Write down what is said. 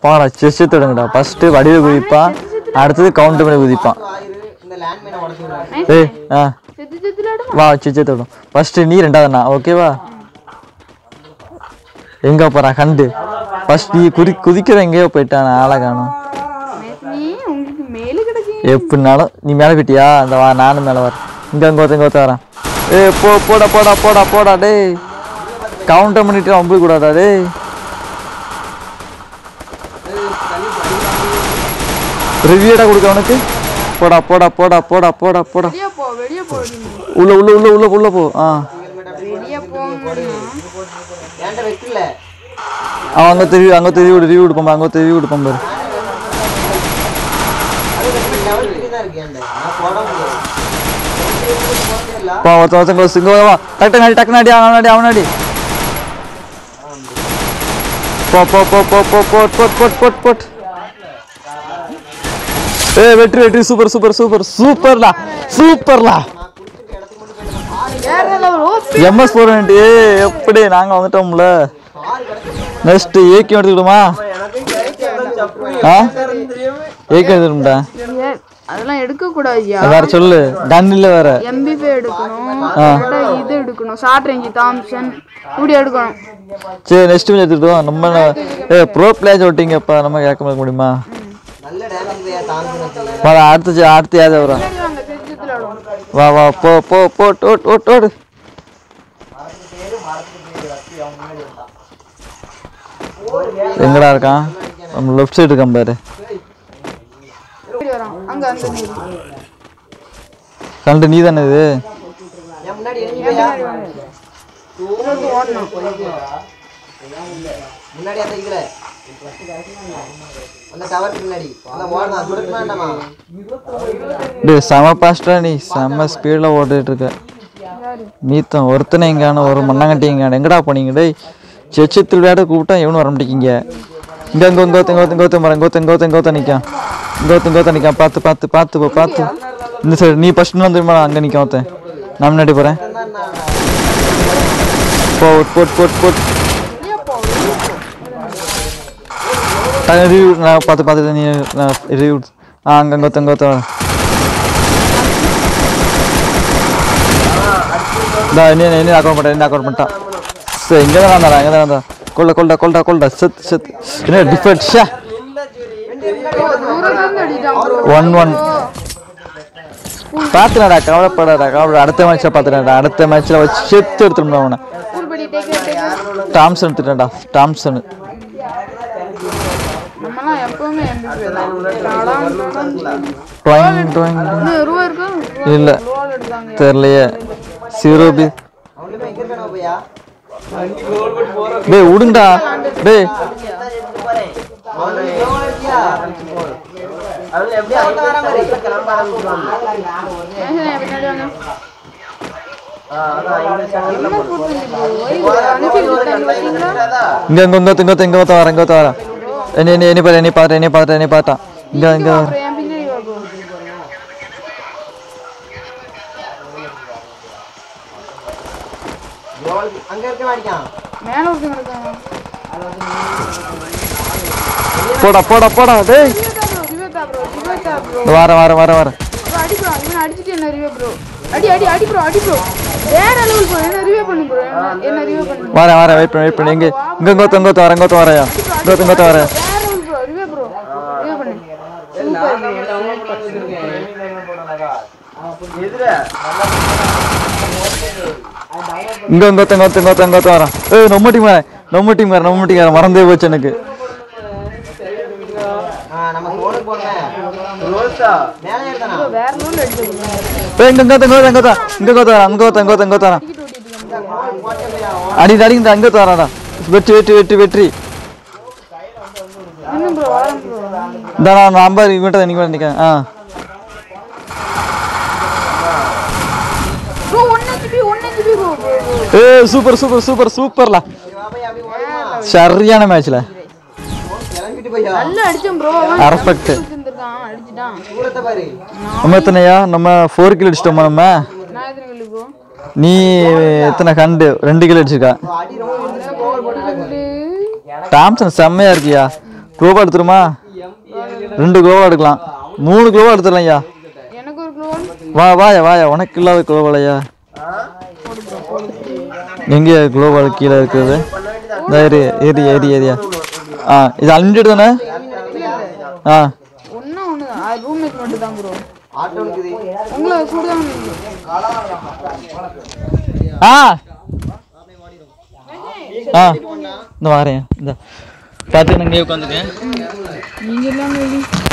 பாடா chess எடுங்கடா first வடிவு குதிப்பான் அடுத்தது கவுண்டர் பண்ணி குதிப்பான் ஆயிரு இந்த லேண்ட்மைனை உடச்சு விடுறேன் ஏய் ஆ செத்து செத்துல ஆடுமா வா செஸ் எடுத்துடும் ஃபர்ஸ்ட் நீ ரெண்டாவது நான் ஓகேவா எங்க போறான் கண்டு ஃபர்ஸ்ட் நீ குதி குதிக்கிற எங்கேயோ போயிட்டான் ஆளை காணும் நீ உங்களுக்கு மேல கிடக்கு எப்படினாலும் நீ மேலே போயிட்டியா அந்த வா நானும் மேலே வரேன் இங்கே அங்கே ஒருத்தங்க ஒருத்த வரேன் ஏய் போ போடா போடா போடா போடா டேய் கவுண்டர் பண்ணிட்டு அம்பு கூடாதா டேய் ரிவ்யூடா கொடுக்க அவனுக்கு போடா போடா போடா போடா போடா போடா வெளியே போ வெளியே போ உள்ள உள்ள உள்ள உள்ள உள்ள போ ஆ வெளியே போங்க ஏன்டா வைக்கல அவன் அங்கே தெரிவி அங்கே தெரிவி விடு ரிவ்யூ கொடுப்பான் அங்கே தெரிவி கொடுப்பான் பாரு அது ரெண்டு லெவல் த்ரீ தான் இருக்கு ஏன்டா நான் போட முடியாது போ ஒருத்தன் ஒருத்தன் க்ளோஸ் இங்கே வா டக்கு நாடி டக்கு நாடி அவன் நாடி அவன் நாடி போ போ போ போ போ போட் போட் போட் போட் போட் ஏ வெற்றி வெற்றி சூப்பர் சூப்பர் சூப்பர் சூப்பர்லா சூப்பர்லா வேற லெவல் ஓ எம்எஸ் ஃபோர் ஏ எப்படி நாங்கள் வந்துட்டோம்ல நெக்ஸ்ட் ஏகே எடுத்துக்கிடுமா ஆ ஏகே எடுத்துக்கிட்டா ஏ, அதெல்லாம் எடுக்க கூடாதுயா வேற சொல்லு கன்னில் வேற எம்பிபி எடுக்கணும் இல்லாட்டா இது எடுக்கணும் ஷார்ட் ரேஞ்ச் தாம்சன் இப்படி எடுக்கணும் சரி நெக்ஸ்ட் மேட்ச் எடுத்துக்கிட்டோம் நம்ம ஏ ப்ரோ பிளேயர் ஓட்டிங்கப்பா நம்ம கேட்க முடியுமா நல்ல டேமேஜ் பையா தாங்க வா அடுத்து ஜெ- அடுத்து யாவது வரும் சரி, வாங்க செத்துல ஆடுவோம் வா வா போ போ போ ஓட் ஓட் ஓடு எங்கடா இருக்கான் நம்ம லெஃப்ட் சைடு இருக்கான் பாரு இப்படி வரோம் அங்க அந்த நீர் கண்டு நீ தானே இது என் முன்னாடி enemy பையா ஓடணும் முன்னாடி அந்த இதுல அந்த டவருக்கு முன்னாடி அந்த ஓடலாம் சுடுக்க வேண்டாமா டேய் செம பாஸ்டா நீ செம ஸ்பீடில் ஓடிட்டு இருக்க நீத்தம் ஒருத்தனை எங்கான ஒரு மண்ணாங்கட்டி எங்கான எங்கடா போனீங்க டேய் செச்சு திருவிளையாட கூப்பிட்டா எவனும் வர மாட்டேங்கிங்க இங்கே இங்கே இங்கே ஒருத்தன் இங்கே ஒருத்தன் மரம் இங்கே ஒருத்தன் இங்கே ஒருத்தன் இங்கே ஒருத்தன் நிற்கான் இங்கே ஒருத்தன் இங்கே ஒருத்தன் நிற்கான் பார்த்து பார்த்து பார்த்து போ பார்த்து இந்த சைடு நீ ஃபஸ்ட் வந்து தெரியுமா அங்கே நிற்க ஒருத்தன் நான் முன்னாடி போகிறேன் போ போட் போட் போட் ரிவ்யூ நான் பார்த்து பார்த்து நீ நான் ரிவ்யூ ஆ அங்கே அங்கே ஒருத்தன் இங்கே ஒருத்தன் வரேன் இந்த என்ன என்ன அக்கௌண்ட் பண்ணிட்டேன் என்ன அக்கௌண்ட் பண்ணிட்டான் சரி இங்கே தான் வந்தாரா இங்கே தான் வந்தா கொல்ல கொல்ல கொல்ல கொல்ல செத் செத் என்ன டிஃபெண்ட் ஷே தூரத்துல இருந்து அடிச்சான் bro. ஒன் ஒன் பார்த்துடா கவலைப்படாதா கவலை அடுத்த மேட்ச்சில் பார்த்துடா அடுத்த மேட்ச்சில் வச்சு செத்து எடுத்துடணும் அவனை ஊர்படி டேக் டேக் டாம்சன் எடுத்துட்டேன்டா டாம்சன் நம்மலாம் எப்பவுமே எம்பிபி தான் ட்ராயிங் ட்ராயிங் இன்னும் ரூபா இருக்கா இல்லை ரூபால் எடுத்தாங்க தெரிலையே சீரோ பி அவனுமே எங்க இருக்கானோ பையா டேய் விடுங்கடா டேய் அவனுமே எவ்வளோ இருக்கியா அவன் எப்படி அவங்க வர மாதிரி கிளம்ப ஆரம்பிச்சிருவாங்க ஏன் பின்னாடி வாங்க என்ன கூப்பிட்டு அனுப்பி விட்டாங்க பார்த்தீங்களா இங்கே இங்கே இங்கே இங்கே இங்கே ஒருத்தன் வரேன் இங்கே ஒருத்தன் வரேன் என்ன என்ன என்ன பாரு என்ன பார்த்துட்டேன் என்ன பார்த்துட்டேன் என்ன பார்த்தான் இங்கே இங்கே வரேன் அப்புறம் என் பின்னாடி வா bro. அங்க இருக்க மாட்டான் மேல ஒருத்தங்க இருக்காங்க போடா போடா போடா டேய் ரிவேட்டா ப்ரோ ரிவேட்டா ப்ரோ இந்த வரேன் வரேன் வரேன் வரேன் அடி ப்ரோ இவன் அடிச்சிட்டு என்ன ரிவே ப்ரோ அடி அடி அடி ப்ரோ அடி ப்ரோ வேற லெவல் ப்ரோ என்ன ரிவே பண்ணு ப்ரோ என்ன ரிவே பண்ணு வரேன் வரேன் வெயிட் பண்ணி வெயிட் பண்ணி இங்கே இங்கே இங்கே ஒருத்தன் இங்கே ஒருத்தன் வரேன் இங்கே ஒருத்தன் வரையா இங்கே ஒருத்தன் இங்கே ஒருத்தன் வரேன் வேற லெவல் ப்ரோ ரிவே ப்ரோ ரிவே பண்ணு இங்கே இங்கே ஒருத்தன் இங்கே ஒருத்தன் இங்கே ஒருத்தன் இங்கே ஒருத்தன் வரேன் ஏய் நம்ம டீம் வரேன் நம்ம டீம் வரேன் நம்ம டீம் வரேன் மறந்தே போச்சு எனக்கு ஆ நம்ம போனுக்கு போனேன் மேலே ஏறுதானா வேற லெவல் அடிச்சிருக்கீங்க ஏய் இங்கே இங்கே இங்கே இங்கே ஒருத்தன் இங்கே ஒருத்தன் வரேன் இங்கே ஒருத்தன் இங்கே ஒருத்தன் இங்கே ஒருத்தன் வரேன் அடி அடி இந்த அங்கே ஒருத்தன் வராடா வெற்றி வெற்றி வெற்றி வெற்றி இன்னும் ப்ரோ வரேன் ப்ரோ இந்த நான் நம்பர் இவன்ட்ட நிற்க நிற்கிறேன் ஆ bro one HP one HP bro ஏய் சூப்பர் சூப்பர் சூப்பர் சூப்பர்லா சரியான மேட்ச்ல கிளம்பிட்டு பையா நல்லா அடிச்சோம் ப்ரோ பர்ஃபெக்ட் வச்சிருந்திருக்கான் அடிச்சிட்டான் தூரத்தை பாரு நம்ம எத்தனையா நம்ம ஃபோர் கிலோ அடிச்சிட்டோமா நம்ம நான் எத்தனை கிலோ ப்ரோ நீ எத்தனை கண்டு ரெண்டு கிலோ அடிச்சிருக்கா அடி ரொம்ப விழுந்துச்சுன்னா கோவல் போட்டுட்டாங்க டாம்சன் செம்மையா இருக்கியா குளோவா எடுத்துருமா ரெண்டு குளோவா எடுக்கலாம் மூணு குளோவா எடுத்துடலாம் ஐயா எனக்கு ஒரு குளோவல் வா வாயா வாயா உனக்கு இல்லாத குளோவாலையா எங்கேயா குளோவால் கீழே இருக்கிறது இந்த ஏரி ஏரி ஏரி ஏரியா ஆ இது அன்லிமிட்டட் தானே ஆ ஒன்றா ஒன்று தான் அது ரூம்மேட் மட்டும் தான் ப்ரோ ஆட்டோ இருக்குது உங்களை கூட தான் ஆ ஆ இந்த வரேன் இந்த பார்த்து இங்கே உட்காந்துக்கேன் நீங்கள் இல்லாமல்